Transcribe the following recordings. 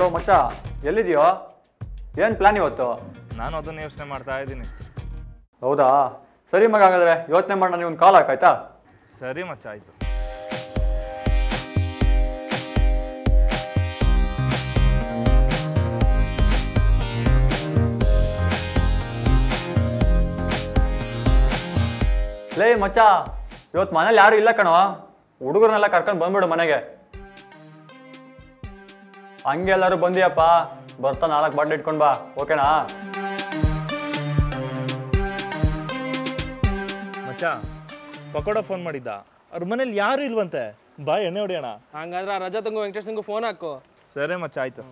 low ಮಚ್ಚ ಎಲ್ಲಿದೆಯೋ ಏನು ಪ್ಲಾನ್ ಇವತ್ತು ನಾನು ಅದನ್ನ ಯೋಚನೆ ಮಾಡ್ತಾ ಇದ್ದೀನಿ ಹೌದಾ ಸರಿ ಮಗ ಹಾಗಾದ್ರೆ ಯೋಚನೆ ಮಾಡಿ ನನಗೆ ಒಂದು ಕಾಲ್ ಹಾಕಾಯ್ತಾ ಸರಿ ಮಚ್ಚ ಆಯ್ತು ಲೇ ಮಚ್ಚ ಇವತ್ತು ಮನೇಲಿ ಯಾರು ಇಲ್ಲ ಕಣೋ ಹುಡುಗರನ್ನೆಲ್ಲ ಕರ್ಕೊಂಡು ಬಂದ್ಬಿಡು ಮನೆಗೆ ಹಂಗೆ ಎಲ್ಲರೂ ಬಂದಿಯಪ್ಪ ಬರ್ತಾ ನಾಲ್ಕು ಬಾಟ್ಲಿ ಇಟ್ಕೊಂಡು ಬಾ ಓಕೆನಾ ಮಚ್ಚ ಪಕೋಡ ಫೋನ್ ಮಾಡಿದ್ದ ಅವ್ರ ಮನೇಲಿ ಯಾರು ಇಲ್ವಂತೆ ಬಾ ಎಣ್ಣೆ ಹೊಡಿಯೋಣ ಹಂಗಾದ್ರೆ ಆ ರಜತಂಗು ವೆಂಕಟೇಶಂಗು ಫೋನ್ ಹಾಕು ಸರಿ ಮಚ್ಚ ಆಯ್ತು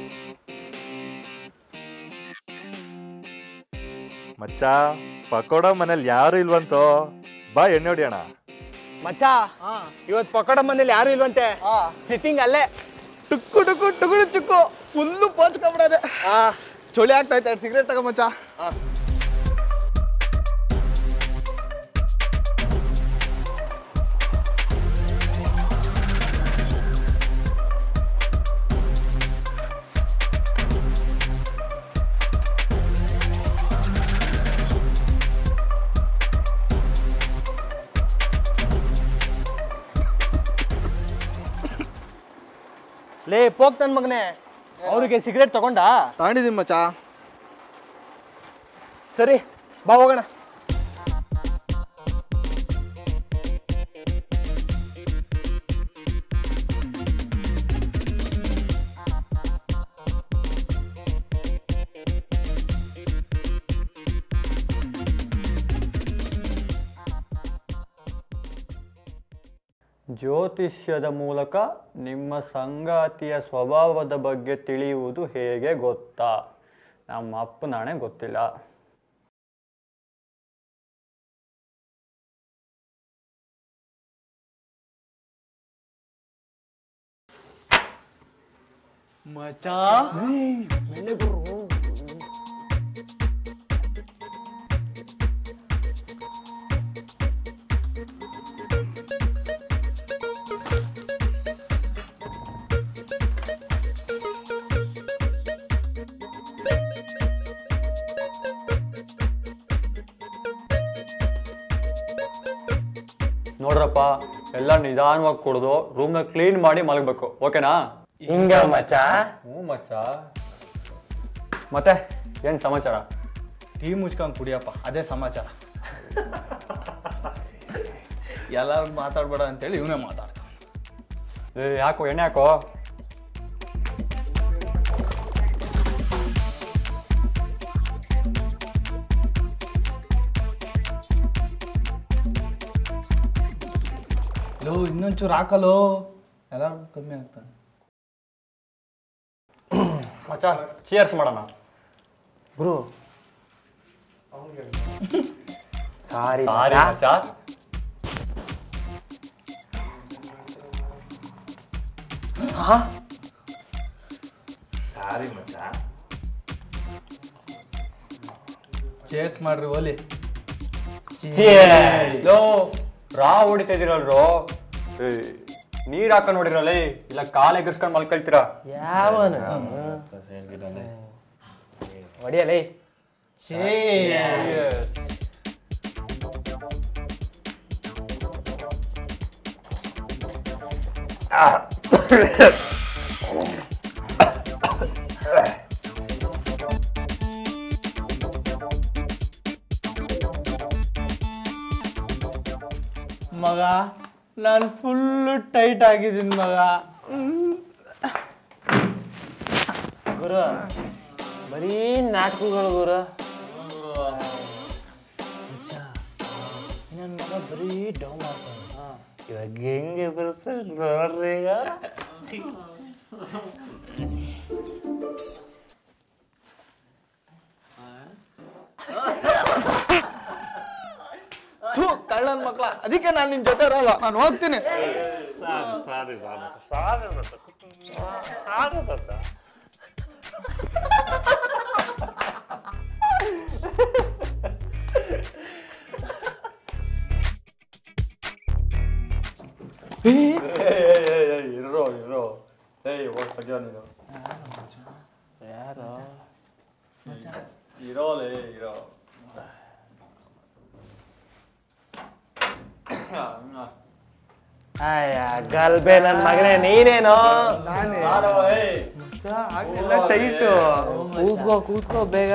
ಮಚ್ಚ ಪಕೋಡ ಮನೇಲಿ ಯಾರು ಇಲ್ವಂತೋ ಬಾ ಎಣ್ಣೆ ಹೊಡಿಯೋಣ ಮಚ್ಚ ಇವತ್ ಪಕೋಡ ಮನೇಲಿ ಯಾರು ಇಲ್ವಂತೆ ಸಿಟ್ಟಿಂಗ್ ಅಲ್ಲೇ ಟುಕ್ಕು ಟುಕ್ಕು ಟುಗುಡು ಚುಕ್ಕು ಫುಲ್ಲು ಪೋಚ್ಕೊಂಡ್ಬಿಡೋದೆ ಚಳಿ ಆಗ್ತಾ ಐತೆ ಸಿಗರೇಟ್ ತಗೋ ಮಚ್ಚ ಲೇ ಪೋಕ್ ನನ್ ಮಗನೇ ಅವ್ರಿಗೆ ಸಿಗರೇಟ್ ತಗೊಂಡ ತಗೊಂಡಿದ್ದೀನಿ ಮಚ್ಚ ಸರಿ ಬಾ ಹೋಗೋಣ ಜ್ಯೋತಿಷ್ಯದ ಮೂಲಕ ನಿಮ್ಮ ಸಂಗಾತಿಯ ಸ್ವಭಾವದ ಬಗ್ಗೆ ತಿಳಿಯುವುದು ಹೇಗೆ ಗೊತ್ತಾ ನಮ್ಮ ಅಪ್ಪನಾಣೆ ಗೊತ್ತಿಲ್ಲ ಮಚಾ ನೋಡ್ರಪ್ಪ ಎಲ್ಲ ನಿಧಾನವಾಗಿ ಕುಡಿದು ರೂಮ್ನ ಕ್ಲೀನ್ ಮಾಡಿ ಮಲಗಬೇಕು ಓಕೆನಾ ಹಿಂಗ ಮಚಾ ಹ್ಞೂ ಮಚ್ಚ ಮತ್ತೆ ಏನು ಸಮಾಚಾರ ಟೀ ಮುಚ್ಕೊಂಡು ಕುಡಿಯಪ್ಪ ಅದೇ ಸಮಾಚಾರ ಎಲ್ಲರೂ ಮಾತಾಡ್ಬೇಡ ಅಂತೇಳಿ ಇವನೇ ಮಾತಾಡ್ತಾನೆ ಏ, ಯಾಕೋ ಎಣ್ಣೆ ಯಾಕೋ ಲೋ ಇನ್ನೊಂಚೂರು ಹಾಕಲೋ ಎಲ್ಲರೂ ಕಮ್ಮಿ ಆಗ್ತಾನೆ ಮಚ್ಚ ಚಿಯರ್ಸ್ ಮಾಡೋಣ ಗುರು ಸಾರಿ ಸಾರಿ ಮಚ್ಚ ಸಾರಿ ಮಚ್ಚ ಚೇಸ್ ಮಾಡ್ರಿ ಓಲಿ ಲೋ ರಾ ಹೊಡಿತಾ ಇದೀರಲ್ರೋ ಏ, ನೀರ್ ಹಾಕೊಂಡ್ ನೋಡಿರಲ್ಲ ಇಲ್ಲ ಕಾಲ್ ಎಗರ್ಸ್ಕೊಂಡ್ ಮಲ್ಕೊಳ್ತೀರಾ ಯಾವನು ಹೊಡಿಯಲೇ ಮಗ ನಾನು ಫುಲ್ಲು ಟೈಟ್ ಆಗಿದ್ದೀನಿ ಮಗ ಗುರು ಬರೀ ನಾಟಕಗಳು ಗುರು ನನ್ನ ಮಗ ಬರೀ ಡೌನ್ ಆಗ್ತಾನೆ ಇವಾಗ ಹೆಂಗೆ ಬರ್ತಾರೆ ನೋಡ್ರಿ ಈಗ ಥೂ ಕಳ್ಳನ ಮಕ್ಳ ಅದಕ್ಕೆ ನಾನು ನಿನ್ ಜೊತೆ ಇರಲ್ಲ ನಾನು ಹೋಗ್ತೀನಿ ಸಾರಿ ಸಾರಿ ಮಚ್ಚ ಸಾರಿ ಮಚ್ಚ ಇರೋ ಇರೋ ಏಯ್ ಹೋಗ್ ತೆಗಿಯೋ ನೀನು ಇರೋಲೇ ಇರೋ ಅಯ್ಯ ಗಲ್ಬೆ ನನ್ ಮಗನೇ ನೀನೇನೋ ಎಲ್ಲ ಟೈಟು ಕೂತ್ಕೋ ಕೂತ್ಕೋ ಬೇಗ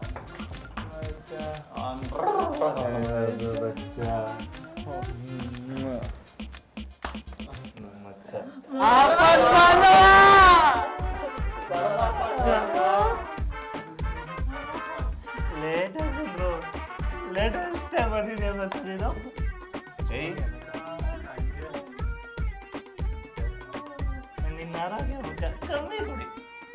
ಲೇಟ್ ಆಗಿದ್ರು ಲೇಟ್ ಅಷ್ಟೇ ಬಂದಿದೆ ಮತ್ತೆ ನೀನು ಏಯ್ ನಿನ್ನ ಆರೋಗ್ಯ ಮುಖ್ಯ ಕಮ್ಮಿ ಕುಡಿ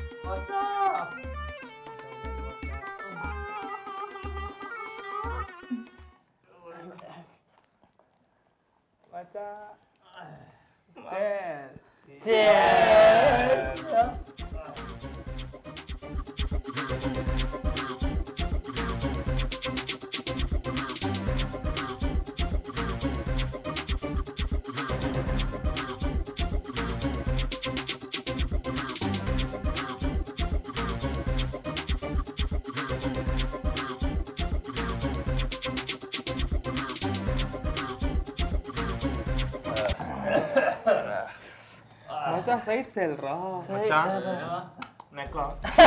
ನೆಕ್ಕೋ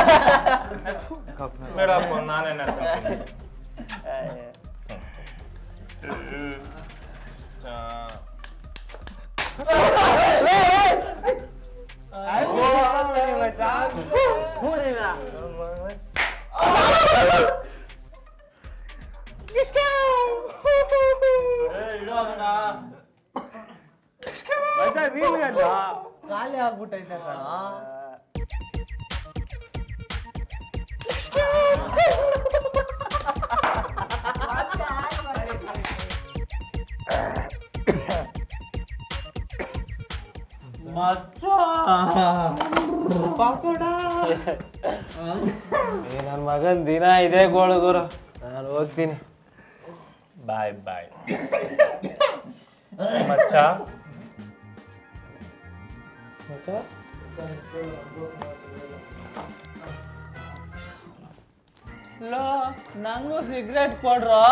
ಬೇಡಪ್ಪ ನಾನೇ ನೆಕ್ಕೊಂತೀನಿ ಖಾಲಿ ಆಗ್ಬಿಟ್ಟೈತೆ ಕಣ ನನ್ನ ಮಗನ್ ದಿನ ಇದೇ ಗೋಳು ಗುರು ನಾನು ಹೋಗ್ತೀನಿ ಬಾಯ್ ಬಾಯ್ ಮಚ್ಚ ಲೋ ನಂಗೂ ಸಿಗರೇಟ್ ಕೊಡ್ರೋ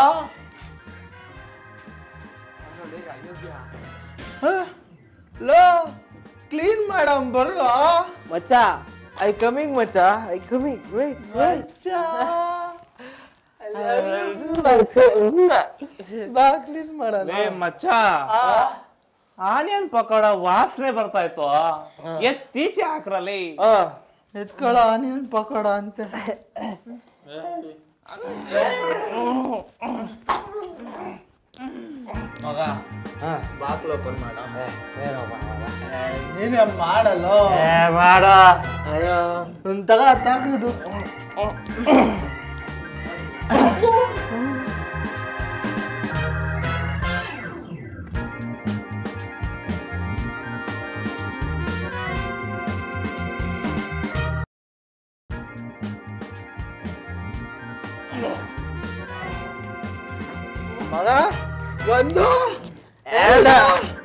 ಲೋ ಕ್ಲೀನ್ ಮಾಡಮ್ ಬರ್ಲೋ ಮಚ್ಚ ಐ ಕಮಿಂಗ್ ಮಚ್ಚ ಐ ಕಮಿಂಗ್ ವೇಟ್ ಬಾ ಕ್ಲೀನ್ ಮಾಡಲ್ಲ ಲೇ ಮಚ್ಚ ಆನಿಯನ್ ಪಕೋಡ ವಾಸನೆ ಬರ್ತಾ ಇತ್ತು ಎತ್ತೀಚೆ ಹಾಕ್ರಲ್ಲಿ ಎತ್ಕೊಳ್ಳೋ ಆನಿಯನ್ ಪಕೋಡ ಅಂತೆ ಮಗ ಬಾಕ್ಲು ಓಪನ್ ಮಾಡ ನೀನೇ ಮಾಡಲ್ಲೋ ಮಾಡ ಅಯ್ಯೋ ಒಂದ್ ತಗ ತಾಕದು ಮಗ ಒಂದು ಎರಡು